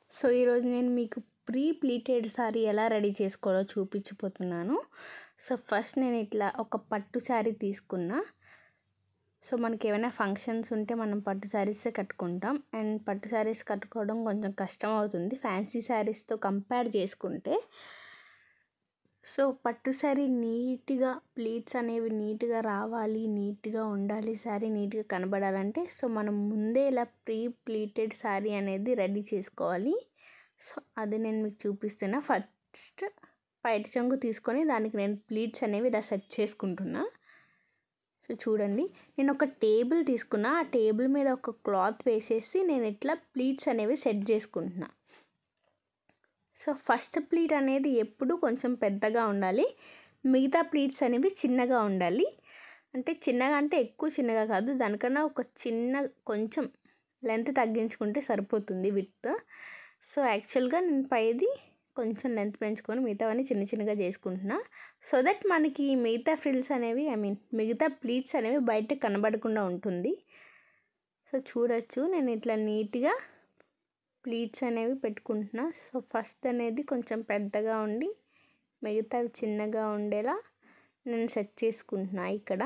so ఈరోజు నేను మీకు ప్రీ ప్లీటెడ్ శారీ ఎలా రెడీ చేసుకోవాలో చూపించిపోతున్నాను సో ఫస్ట్ నేను ఇట్లా ఒక పట్టు శారీ తీసుకున్నా సో మనకి ఏమైనా ఫంక్షన్స్ ఉంటే మనం పట్టు శారీసే కట్టుకుంటాం అండ్ పట్టు శారీస్ కట్టుకోవడం కొంచెం కష్టం అవుతుంది ఫ్యాన్సీ శారీస్తో కంపేర్ చేసుకుంటే సో పట్టు శారీ నీట్గా ప్లీట్స్ అనేవి నీట్గా రావాలి నీట్గా ఉండాలి శారీ నీట్గా కనబడాలంటే సో మనం ముందే ఇలా ప్రీ ప్లీటెడ్ శారీ అనేది రెడీ చేసుకోవాలి సో అది నేను మీకు చూపిస్తున్నా ఫస్ట్ బయట చెంగు తీసుకొని దానికి నేను ప్లీట్స్ అనేవి ఇలా సెట్ చేసుకుంటున్నా సో చూడండి నేను ఒక టేబుల్ తీసుకున్నా ఆ టేబుల్ మీద ఒక క్లాత్ వేసేసి నేను ఇట్లా ప్లీట్స్ అనేవి సెట్ చేసుకుంటున్నా సో ఫస్ట్ ప్లీట్ అనేది ఎప్పుడు కొంచెం పెద్దగా ఉండాలి మిగతా ప్లీట్స్ అనేవి చిన్నగా ఉండాలి అంటే చిన్నగా అంటే ఎక్కువ చిన్నగా కాదు దానికన్నా ఒక చిన్న కొంచెం లెంత్ తగ్గించుకుంటే సరిపోతుంది విత్ సో యాక్చువల్గా నేను పైది కొంచెం లెంత్ పెంచుకొని మిగతావన్నీ చిన్న చిన్నగా చేసుకుంటున్నా సో దట్ మనకి మిగతా ఫ్రిల్స్ అనేవి ఐ మీన్ మిగతా ప్లీట్స్ అనేవి బయట కనబడకుండా ఉంటుంది సో చూడొచ్చు నేను ఇట్లా నీట్గా ప్లీట్స్ అనేవి పెట్టుకుంటున్నా సో ఫస్ట్ అనేది కొంచెం పెద్దగా ఉండి మిగతావి చిన్నగా ఉండేలా నేను సెట్ చేసుకుంటున్నా ఇక్కడ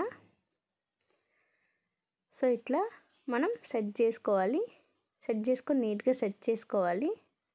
సో ఇట్లా మనం సెట్ చేసుకోవాలి సెట్ చేసుకొని నీట్గా సెట్ చేసుకోవాలి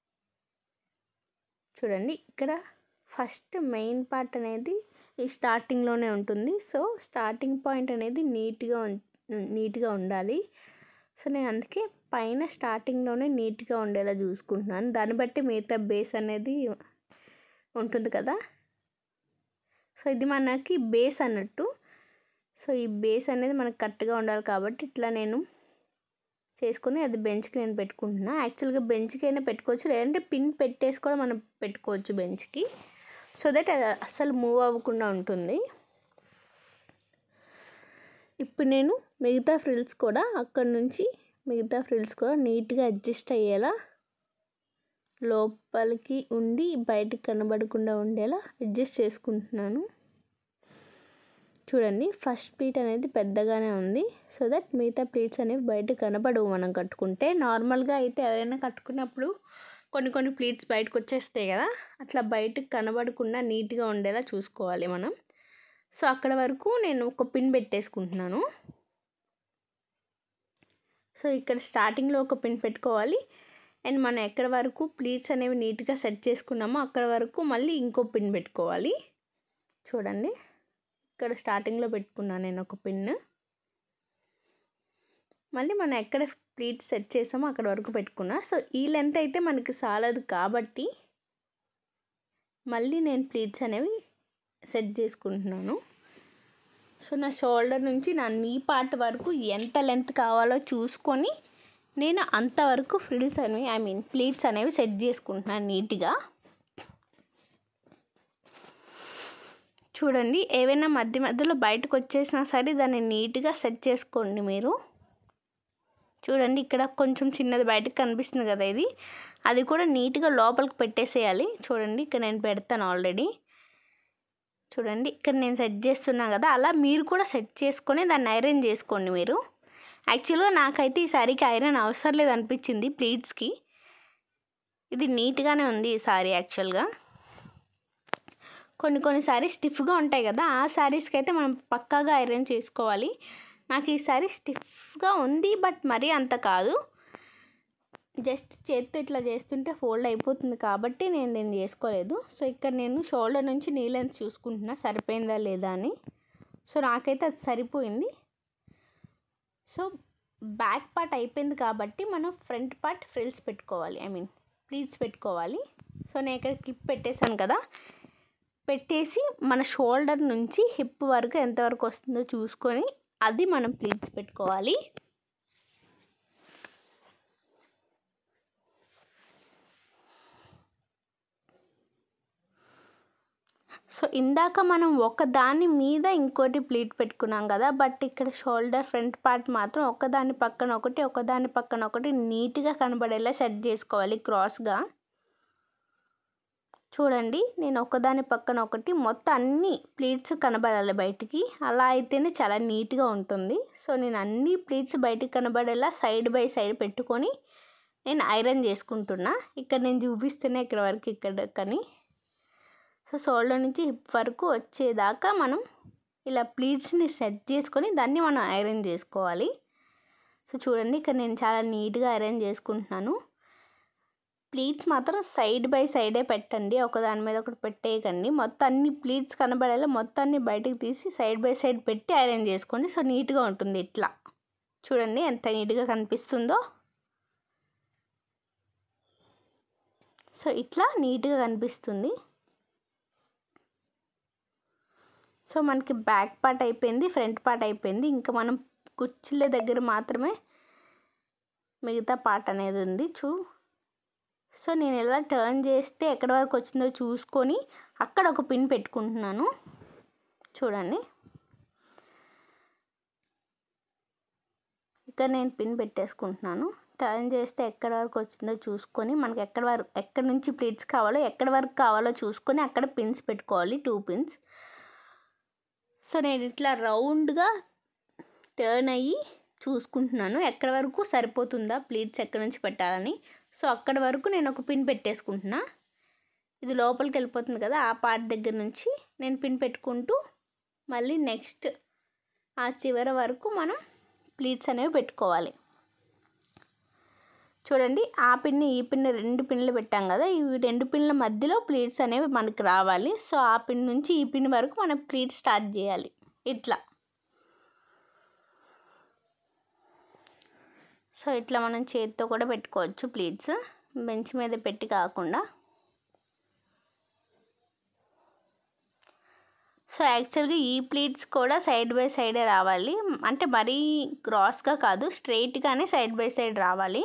చూడండి ఇక్కడ ఫస్ట్ మెయిన్ పార్ట్ అనేది ఈ స్టార్టింగ్లోనే ఉంటుంది సో స్టార్టింగ్ పాయింట్ అనేది నీట్గా నీట్గా ఉండాలి సో నేను అందుకే పైన స్టార్టింగ్లోనే నీట్గా ఉండేలా చూసుకుంటున్నాను దాన్ని బట్టి మిగతా బేస్ అనేది ఉంటుంది కదా సో ఇది మనకి బేస్ అన్నట్టు సో ఈ బేస్ అనేది మనకు కరెక్ట్గా ఉండాలి కాబట్టి ఇట్లా నేను చేసుకొని అది బెంచ్కి నేను పెట్టుకుంటున్నా యాక్చువల్గా బెంచ్కి అయినా పెట్టుకోవచ్చు లేదంటే పిన్ పెట్టేసి కూడా మనం పెట్టుకోవచ్చు బెంచ్కి సో దట్ అది అస్సలు మూవ్ అవ్వకుండా ఉంటుంది ఇప్పుడు నేను మిగతా ఫ్రిల్స్ కూడా అక్కడ నుంచి మిగతా ఫ్రిల్స్ కూడా నీట్గా అడ్జస్ట్ అయ్యేలా లోపలికి ఉండి బయటికి కనబడకుండా ఉండేలా అడ్జస్ట్ చేసుకుంటున్నాను చూడండి ఫస్ట్ ప్లీట్ అనేది పెద్దగానే ఉంది సో దట్ మిగతా ప్లీట్స్ అనేవి బయట కనబడవు మనం కట్టుకుంటే నార్మల్గా అయితే ఎవరైనా కట్టుకున్నప్పుడు కొన్ని కొన్ని ప్లీట్స్ బయటకు వచ్చేస్తాయి కదా అట్లా బయటకు కనబడకుండా నీట్గా ఉండేలా చూసుకోవాలి మనం సో అక్కడ వరకు నేను ఒక పిన్ పెట్టేసుకుంటున్నాను సో ఇక్కడ స్టార్టింగ్లో ఒక పిన్ పెట్టుకోవాలి అండ్ మనం ఎక్కడ వరకు ప్లీట్స్ అనేవి నీట్గా సెట్ చేసుకున్నామో అక్కడ వరకు మళ్ళీ ఇంకో పిన్ పెట్టుకోవాలి చూడండి ఇక్కడ స్టార్టింగ్లో పెట్టుకున్నాను నేను ఒక పిన్ మళ్ళీ మనం ఎక్కడ ప్లీట్ సెట్ చేసామో అక్కడ వరకు పెట్టుకున్నా సో ఈ లెంత్ అయితే మనకి సాలదు కాబట్టి మళ్ళీ నేను ప్లీట్స్ అనేవి సెట్ చేసుకుంటున్నాను సో నా షోల్డర్ నుంచి నా నీ పార్ట్ వరకు ఎంత లెంత్ కావాలో చూసుకొని నేను అంతవరకు ఫ్రిల్స్ అనేవి ఐ మీన్ ప్లీట్స్ అనేవి సెట్ చేసుకుంటున్నాను నీట్గా చూడండి ఏవైనా మధ్య మధ్యలో బయటకు వచ్చేసినా సరే దాన్ని నీట్గా సెట్ చేసుకోండి మీరు చూడండి ఇక్కడ కొంచెం చిన్నది బయటకు కనిపిస్తుంది కదా ఇది అది కూడా నీట్గా లోపలికి పెట్టేసేయాలి చూడండి ఇక్కడ నేను పెడతాను ఆల్రెడీ చూడండి ఇక్కడ నేను సెట్ చేస్తున్నాను కదా అలా మీరు కూడా సెట్ చేసుకొని దాన్ని ఐరన్ చేసుకోండి మీరు యాక్చువల్గా నాకైతే ఈ శారీకి ఐరన్ అవసరం లేదు అనిపించింది ప్లీట్స్కి ఇది నీట్గానే ఉంది ఈ శారీ యాక్చువల్గా కొన్ని కొన్ని శారీస్ స్టిఫ్గా ఉంటాయి కదా ఆ శారీస్కి అయితే మనం పక్కాగా ఐరన్ చేసుకోవాలి నాకు ఈ శారీ స్టిఫ్గా ఉంది బట్ మరీ అంత కాదు జస్ట్ చేత్తో ఇట్లా చేస్తుంటే ఫోల్డ్ అయిపోతుంది కాబట్టి నేను దీన్ని చేసుకోలేదు సో ఇక్కడ నేను షోల్డర్ నుంచి నీ లెంత్ చూసుకుంటున్నా సరిపోయిందా లేదా అని సో నాకైతే అది సరిపోయింది సో బ్యాక్ పార్ట్ అయిపోయింది కాబట్టి మనం ఫ్రంట్ పార్ట్ ఫ్రిల్స్ పెట్టుకోవాలి ఐ మీన్ ప్లీట్స్ పెట్టుకోవాలి సో నేను ఇక్కడ క్లిప్ పెట్టేశాను కదా పెట్టేసి మన షోల్డర్ నుంచి హిప్ వరకు ఎంతవరకు వస్తుందో చూసుకొని అది మనం ప్లీట్స్ పెట్టుకోవాలి సో ఇందాక మనం ఒక దాని మీద ఇంకోటి ప్లీట్ పెట్టుకున్నాం కదా బట్ ఇక్కడ షోల్డర్ ఫ్రంట్ పార్ట్ మాత్రం ఒకదాని పక్కన ఒకటి ఒకదాని పక్కన ఒకటి నీట్గా కనబడేలా సెట్ చేసుకోవాలి క్రాస్గా చూడండి నేను ఒకదాని పక్కన ఒకటి మొత్తం అన్ని ప్లీట్స్ కనబడాలి బయటికి అలా అయితేనే చాలా నీట్గా ఉంటుంది సో నేను అన్ని ప్లీట్స్ బయటికి కనబడేలా సైడ్ బై సైడ్ పెట్టుకొని నేను ఐరన్ చేసుకుంటున్నా ఇక్కడ నేను చూపిస్తున్నా ఇక్కడ వరకు ఇక్కడ కానీ సో షోల్డర్ నుంచి హిప్ వరకు వచ్చేదాకా మనం ఇలా ప్లీట్స్ని సెట్ చేసుకొని దాన్ని మనం ఐరన్ చేసుకోవాలి సో చూడండి ఇక్కడ నేను చాలా నీట్గా ఐరన్ చేసుకుంటున్నాను ప్లీట్స్ మాత్రం సైడ్ బై సైడే పెట్టండి ఒకదాని మీద ఒకటి పెట్టేయకండి మొత్తం అన్ని ప్లీట్స్ కనబడేలా మొత్తం అన్ని బయటకు తీసి సైడ్ బై సైడ్ పెట్టి ఐరన్ చేసుకోండి సో నీట్గా ఉంటుంది ఇట్లా చూడండి ఎంత నీట్గా కనిపిస్తుందో సో ఇట్లా నీట్గా కనిపిస్తుంది సో మనకి బ్యాక్ పార్ట్ అయిపోయింది ఫ్రంట్ పార్ట్ అయిపోయింది ఇంకా మనం కుర్చీల దగ్గర మాత్రమే మిగతా పార్ట్ అనేది ఉంది చూ సో నేను ఎలా టర్న్ చేస్తే ఎక్కడి వరకు వచ్చిందో చూసుకొని అక్కడ ఒక పిన్ పెట్టుకుంటున్నాను చూడండి ఇక్కడ నేను పిన్ పెట్టేసుకుంటున్నాను టర్న్ చేస్తే ఎక్కడి వరకు వచ్చిందో చూసుకొని మనకి ఎక్కడి వరకు ఎక్కడి నుంచి ప్లేట్స్ కావాలో ఎక్కడి వరకు కావాలో చూసుకొని అక్కడ పిన్స్ పెట్టుకోవాలి టూ పిన్స్ సో నేను ఇట్లా రౌండ్గా టర్న్ అయ్యి చూసుకుంటున్నాను ఎక్కడి వరకు సరిపోతుందా ప్లీట్స్ ఎక్కడి నుంచి పెట్టాలని సో అక్కడ వరకు నేను ఒక పిన్ పెట్టేసుకుంటున్నా ఇది లోపలికి వెళ్ళిపోతుంది కదా ఆ పార్ట్ దగ్గర నుంచి నేను పిన్ పెట్టుకుంటూ మళ్ళీ నెక్స్ట్ ఆ చివరి వరకు మనం ప్లీట్స్ అనేవి పెట్టుకోవాలి చూడండి ఆ పిన్ని ఈ పిన్ని రెండు పిన్లు పెట్టాం కదా ఈ రెండు పిన్ల మధ్యలో ప్లీట్స్ అనేవి మనకి రావాలి సో ఆ పిన్ నుంచి ఈ పిన్ వరకు మనం ప్లీట్స్ స్టార్ట్ చేయాలి ఇట్లా సో ఇట్లా మనం చేతితో కూడా పెట్టుకోవచ్చు ప్లీట్స్ బెంచ్ మీద పెట్టి కాకుండా సో యాక్చువల్గా ఈ ప్లీట్స్ కూడా సైడ్ బై సైడే రావాలి అంటే మరీ క్రాస్గా కాదు స్ట్రైట్గానే సైడ్ బై సైడ్ రావాలి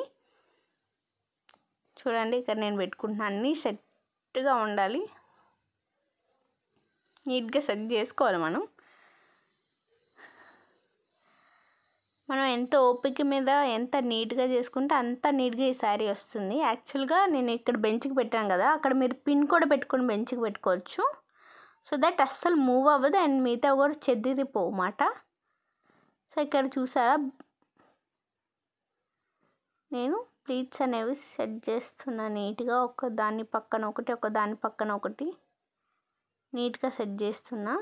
చూడండి ఇక్కడ నేను పెట్టుకుంటున్నాను అన్నీ సెట్గా ఉండాలి నీట్గా సెట్ చేసుకోవాలి మనం మనం ఎంత ఓపిక మీద ఎంత నీట్గా చేసుకుంటే అంత నీట్గా ఈ శారీ వస్తుంది యాక్చువల్గా నేను ఇక్కడ బెంచ్కి పెట్టాను కదా అక్కడ మీరు పిన్ కూడా పెట్టుకొని బెంచ్కి పెట్టుకోవచ్చు సో దట్ అస్సలు మూవ్ అవ్వదు అండ్ మిగతా కూడా చెదిరిపోవు మాట సో ఇక్కడ చూసారా నేను ప్లీట్స్ అనేవి సెట్ చేస్తున్నా నీట్గా ఒక దాని పక్కన ఒకటి ఒక దాని పక్కన ఒకటి నీట్గా సెట్ చేస్తున్నా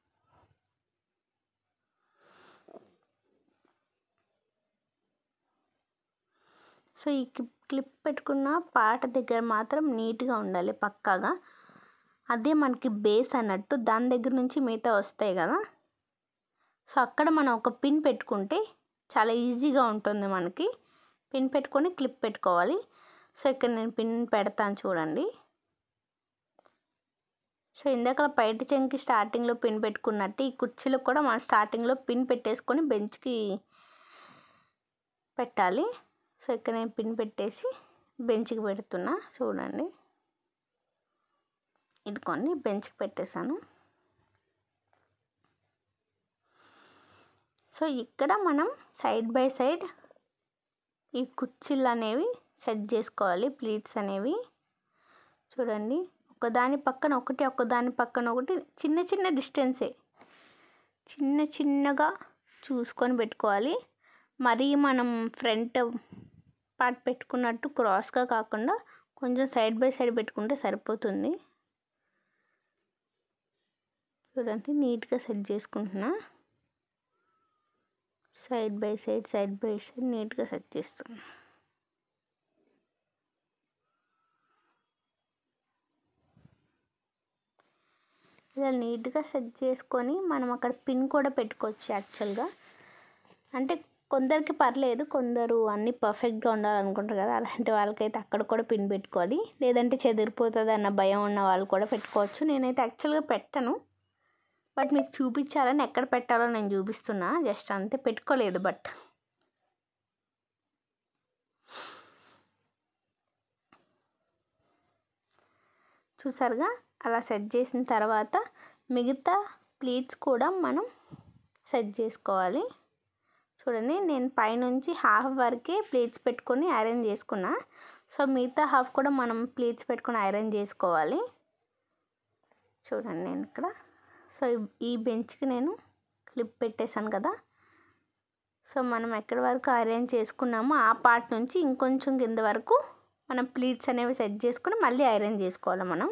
సో ఈ క్లిప్ పెట్టుకున్న పాట దగ్గర మాత్రం నీట్గా ఉండాలి పక్కాగా అదే మనకి బేస్ అన్నట్టు దాని దగ్గర నుంచి మిగతా వస్తాయి కదా సో అక్కడ మనం ఒక పిన్ పెట్టుకుంటే చాలా ఈజీగా ఉంటుంది మనకి పిన్ పెట్టుకొని క్లిప్ పెట్టుకోవాలి సో ఇక్కడ నేను పిన్ పెడతాను చూడండి సో ఇందాక బయట చెంకి స్టార్టింగ్లో పిన్ పెట్టుకున్నట్టు ఈ కుర్చీలకు కూడా మనం స్టార్టింగ్లో పిన్ పెట్టేసుకొని బెంచ్కి పెట్టాలి సో ఇక్కడ నేను పిన్ పెట్టేసి బెంచ్కి పెడుతున్నా చూడండి ఇదిగోండి బెంచ్కి పెట్టేశాను సో ఇక్కడ మనం సైడ్ బై సైడ్ ఈ కుర్చీలు అనేవి సెట్ చేసుకోవాలి ప్లీట్స్ అనేవి చూడండి ఒకదాని పక్కన ఒకటి ఒకదాని పక్కన ఒకటి చిన్న చిన్న డిస్టెన్సే చిన్న చిన్నగా చూసుకొని పెట్టుకోవాలి మరీ మనం ఫ్రంట్ పార్ట్ పెట్టుకున్నట్టు క్రాస్గా కాకుండా కొంచెం సైడ్ బై సైడ్ పెట్టుకుంటే సరిపోతుంది చూడండి నీట్గా సెట్ చేసుకుంటున్నా side by side side by side నీట్గా సెట్ చేస్తున్నా ఇలా నీట్గా సెట్ చేసుకొని మనం అక్కడ పిన్ కూడా పెట్టుకోవచ్చు యాక్చువల్గా అంటే కొందరికి పర్లేదు కొందరు అన్నీ పర్ఫెక్ట్గా ఉండాలనుకుంటారు కదా అలాంటి వాళ్ళకైతే అక్కడ కూడా పిన్ పెట్టుకోవాలి లేదంటే చెదిరిపోతుంది అన్న భయం ఉన్న వాళ్ళు కూడా పెట్టుకోవచ్చు నేనైతే యాక్చువల్గా పెట్టను బట్ మీకు చూపించాలని ఎక్కడ పెట్టాలో నేను చూపిస్తున్నా జస్ట్ అంతే పెట్టుకోలేదు బట్ చూసారుగా అలా సెట్ చేసిన తర్వాత మిగతా ప్లీట్స్ కూడా మనం సెట్ చేసుకోవాలి చూడండి నేను పైనుంచి హాఫ్ వరకే ప్లేట్స్ పెట్టుకొని ఐరన్ చేసుకున్నా సో మిగతా హాఫ్ కూడా మనం ప్లేట్స్ పెట్టుకొని ఐరన్ చేసుకోవాలి చూడండి నేను ఇక్కడ సో ఈ బెంచ్కి నేను క్లిప్ పెట్టేశాను కదా సో మనం ఎక్కడి వరకు ఐరన్ చేసుకున్నామో ఆ పార్ట్ నుంచి ఇంకొంచెం కింద వరకు మనం ప్లీట్స్ అనేవి సెట్ చేసుకుని మళ్ళీ ఐరన్ చేసుకోవాలి మనం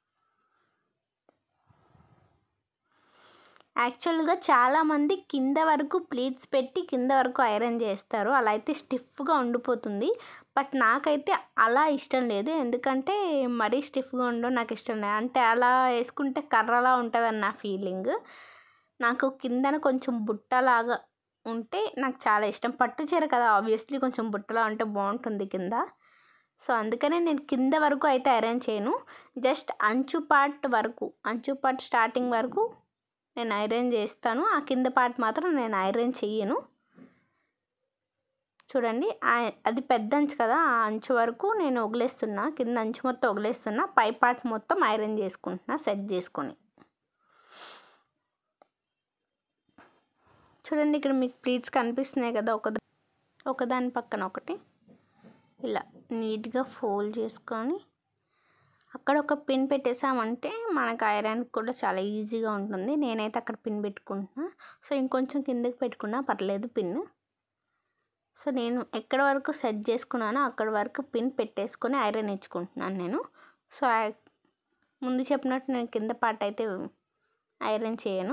యాక్చువల్గా చాలామంది కింద వరకు ప్లీట్స్ పెట్టి కింద వరకు ఐరన్ చేస్తారు అలా అయితే స్టిఫ్గా ఉండిపోతుంది బట్ నాకైతే అలా ఇష్టం లేదు ఎందుకంటే మరీ స్టిఫ్గా ఉండడం నాకు ఇష్టం లేదు అంటే అలా వేసుకుంటే కర్రలా ఉంటుందని నా ఫీలింగ్ నాకు కిందన కొంచెం బుట్టలాగా ఉంటే నాకు చాలా ఇష్టం పట్టు చీర కదా ఆబ్వియస్లీ కొంచెం బుట్టలా ఉంటే బాగుంటుంది కింద సో అందుకనే నేను కింద వరకు అయితే ఐరన్ చేయను జస్ట్ అంచు పార్ట్ వరకు అంచు పార్ట్ స్టార్టింగ్ వరకు నేను ఐరన్ చేస్తాను ఆ కింద పార్ట్ మాత్రం నేను ఐరన్ చెయ్యను చూడండి అది పెద్ద అంచు కదా ఆ అంచు వరకు నేను వదిలేస్తున్నా కింద అంచు మొత్తం వదిలేస్తున్నా పై పార్ట్ మొత్తం ఐరన్ చేసుకుంటున్నా సెట్ చేసుకొని చూడండి ఇక్కడ మీకు ప్లీట్స్ కనిపిస్తున్నాయి కదా ఒక ఒకదాని పక్కన ఒకటి ఇలా నీట్గా ఫోల్డ్ చేసుకొని అక్కడ ఒక పిన్ పెట్టేసామంటే మనకు ఐరన్ కూడా చాలా ఈజీగా ఉంటుంది నేనైతే అక్కడ పిన్ పెట్టుకుంటున్నా సో ఇంకొంచెం కిందకి పెట్టుకున్నా పర్లేదు పిన్ సో నేను ఎక్కడ వరకు సెట్ చేసుకున్నానో అక్కడ వరకు పిన్ పెట్టేసుకొని ఐరన్ ఇచ్చుకుంటున్నాను నేను సో ముందు చెప్పినట్టు నేను కింద పార్ట్ అయితే ఐరన్ చేయను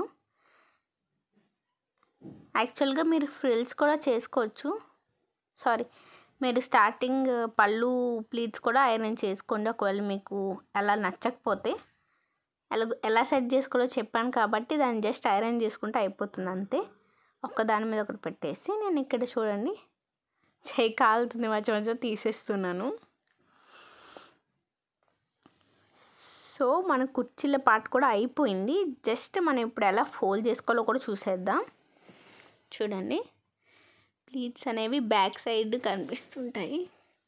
యాక్చువల్గా మీరు ఫ్రిల్స్ కూడా చేసుకోవచ్చు సారీ మీరు స్టార్టింగ్ పళ్ళు ప్లీట్స్ కూడా ఐరన్ చేసుకోండి ఒకవేళ మీకు అలా నచ్చకపోతే ఎలా ఎలా సెట్ చేసుకోవాలో చెప్పాను కాబట్టి దాన్ని జస్ట్ ఐరన్ చేసుకుంటే అయిపోతుంది అంతే ఒక్క దాని మీద ఒకటి పెట్టేసి నేను ఇక్కడ చూడండి చేయి కాలుతుంది మధ్య మధ్య తీసేస్తున్నాను సో మన కుర్చీల పార్ట్ కూడా అయిపోయింది జస్ట్ మనం ఇప్పుడు ఎలా ఫోల్డ్ చేసుకోవాలో కూడా చూసేద్దాం చూడండి ప్లీట్స్ అనేవి బ్యాక్ సైడ్ కనిపిస్తుంటాయి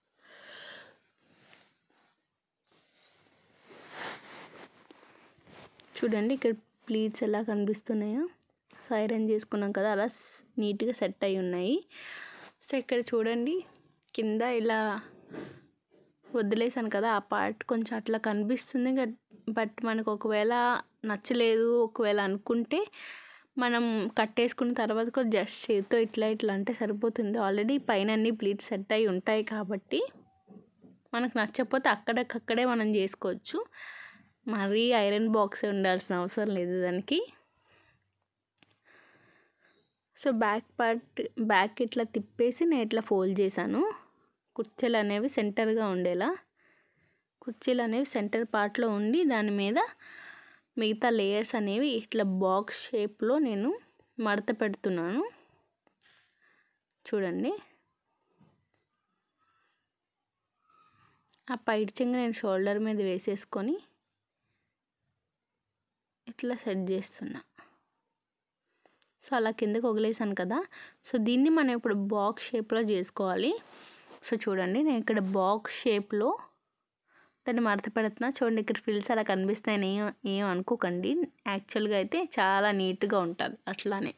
చూడండి ఇక్కడ ప్లీట్స్ ఎలా కనిపిస్తున్నాయో సో ఐరన్ చేసుకున్నాం కదా అలా నీట్గా సెట్ అయి ఉన్నాయి సో ఇక్కడ చూడండి కింద ఇలా వదిలేసాను కదా ఆ పార్ట్ కొంచెం అట్లా కనిపిస్తుంది బట్ మనకు ఒకవేళ నచ్చలేదు ఒకవేళ అనుకుంటే మనం కట్టేసుకున్న తర్వాత కూడా జస్ట్ చేతితో ఇట్లా ఇట్లా అంటే సరిపోతుంది ఆల్రెడీ పైన అన్ని ప్లీట్స్ సెట్ అయి ఉంటాయి కాబట్టి మనకు నచ్చకపోతే అక్కడికక్కడే మనం చేసుకోవచ్చు మరీ ఐరన్ బాక్స్ ఉండాల్సిన అవసరం లేదు దానికి సో బ్యాక్ పార్ట్ బ్యాక్ ఇట్లా తిప్పేసి నేను ఇట్లా ఫోల్డ్ చేశాను కుర్చీలు అనేవి సెంటర్గా ఉండేలా కుర్చీలు అనేవి సెంటర్ పార్ట్లో ఉండి దాని మీద మిగతా లేయర్స్ అనేవి ఇట్లా బాక్స్ షేప్లో నేను మడత పెడుతున్నాను చూడండి ఆ పైట్ చెంగ నేను షోల్డర్ మీద వేసేసుకొని ఇట్లా సెట్ చేస్తున్నా సో అలా కిందకి వదిలేసాను కదా సో దీన్ని మనం ఇప్పుడు బాక్స్ షేప్లో చేసుకోవాలి సో చూడండి నేను ఇక్కడ బాక్స్ షేప్లో దాన్ని మడత పెడుతున్నా చూడండి ఇక్కడ ఫిల్స్ అలా కనిపిస్తాయని ఏం ఏం అనుకోకండి యాక్చువల్గా అయితే చాలా నీట్గా ఉంటుంది అట్లానే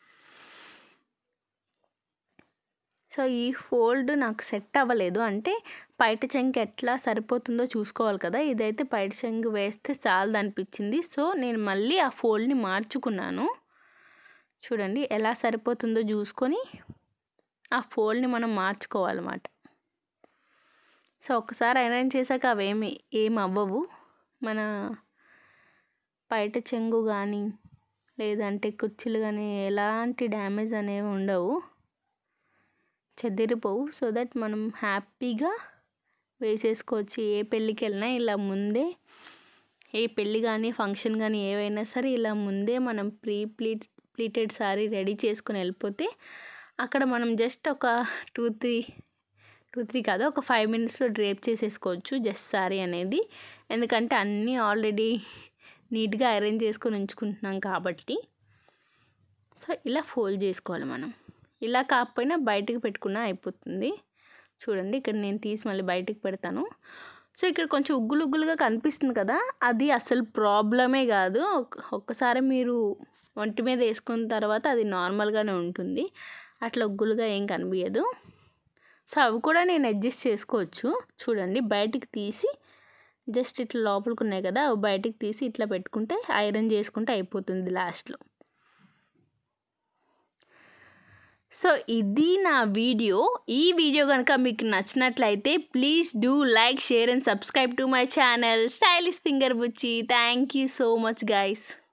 సో ఈ ఫోల్డ్ నాకు సెట్ అవ్వలేదు అంటే పైట చెంగు ఎట్లా సరిపోతుందో చూసుకోవాలి కదా ఇదైతే పైట చెంగు వేస్తే చాలదు అనిపించింది సో నేను మళ్ళీ ఆ ఫోల్డ్ని మార్చుకున్నాను చూడండి ఎలా సరిపోతుందో చూసుకొని ఆ ఫోల్డ్ని మనం మార్చుకోవాలన్నమాట సో ఒకసారి ఐరన్ చేశాక అవేమి ఏం అవ్వవు మన బయట చెంగు కానీ లేదంటే కుర్చీలు కానీ ఎలాంటి డ్యామేజ్ అనేవి ఉండవు చెదిరిపోవు సో దట్ మనం హ్యాపీగా వేసేసుకోవచ్చు ఏ పెళ్ళికి వెళ్ళినా ఇలా ముందే ఏ పెళ్ళి కానీ ఫంక్షన్ కానీ ఏవైనా సరే ఇలా ముందే మనం pre pleat pleated sari ready చేసుకుని వెళ్ళిపోతే అక్కడ మనం జస్ట్ ఒక టూ త్రీ టూ త్రీ కాదు ఒక ఫైవ్ మినిట్స్లో డ్రేప్ చేసేసుకోవచ్చు జస్ట్ సారీ అనేది ఎందుకంటే అన్నీ ఆల్రెడీ నీట్గా అరేంజ్ చేసుకొని ఉంచుకుంటున్నాం కాబట్టి సో ఇలా ఫోల్డ్ చేసుకోవాలి మనం ఇలా కాకపోయినా బయటకు పెట్టుకున్నా అయిపోతుంది చూడండి ఇక్కడ నేను తీసి మళ్ళీ బయటకు పెడతాను సో ఇక్కడ కొంచెం ఉగ్గులు ఉగ్గులుగా కనిపిస్తుంది కదా అది అసలు ప్రాబ్లమే కాదు ఒక్కసారి మీరు ఒంటి మీద వేసుకున్న తర్వాత అది నార్మల్గానే ఉంటుంది అట్లా ఉగ్గులుగా ఏం కనిపించదు సో అవి కూడా నేను అడ్జస్ట్ చేసుకోవచ్చు చూడండి బయటికి తీసి జస్ట్ ఇట్లా లోపలికి ఉన్నాయి కదా అవి బయటికి తీసి ఇట్లా పెట్టుకుంటే ఐరన్ చేసుకుంటే అయిపోతుంది లాస్ట్లో సో ఇది నా వీడియో ఈ వీడియో కనుక మీకు నచ్చినట్లయితే please do like share and subscribe to my channel stylish singer Butchi thank you so much guys